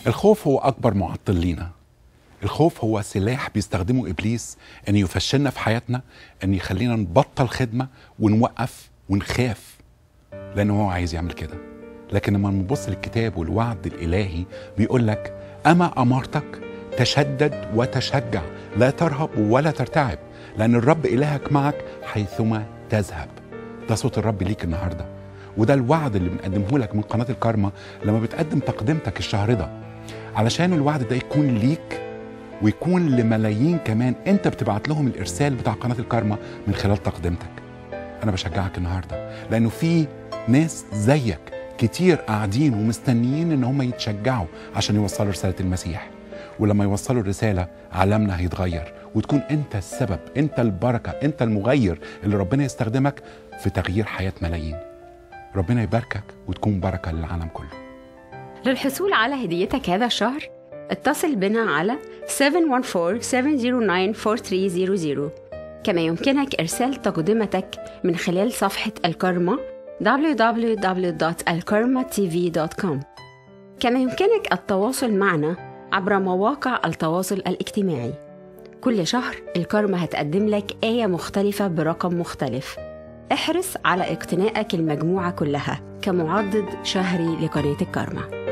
الخوف هو اكبر معطل لينا الخوف هو سلاح بيستخدمه ابليس ان يفشلنا في حياتنا ان يخلينا نبطل خدمه ونوقف ونخاف لان هو عايز يعمل كده لكن لما نبص للكتاب والوعد الالهي بيقول لك اما امرتك تشدد وتشجع لا ترهب ولا ترتعب لان الرب الهك معك حيثما تذهب ده صوت الرب ليك النهارده وده الوعد اللي بنقدمه لك من قناه الكارما لما بتقدم تقدمتك الشهر ده علشان الوعد ده يكون ليك ويكون لملايين كمان انت بتبعت لهم الارسال بتاع قناه الكارما من خلال تقدمتك انا بشجعك النهارده لانه في ناس زيك كتير قاعدين ومستنيين ان هم يتشجعوا عشان يوصلوا رساله المسيح ولما يوصلوا الرساله عالمنا هيتغير وتكون انت السبب انت البركه انت المغير اللي ربنا يستخدمك في تغيير حياه ملايين ربنا يباركك وتكون بركه للعالم كله للحصول على هديتك هذا الشهر اتصل بنا على 714-709-4300 كما يمكنك إرسال تقدمتك من خلال صفحة الكرمة www.alkarmatv.com كما يمكنك التواصل معنا عبر مواقع التواصل الاجتماعي كل شهر الكرمة هتقدم لك آية مختلفة برقم مختلف احرص على اقتنائك المجموعة كلها كمعضد شهري لقناة الكرمة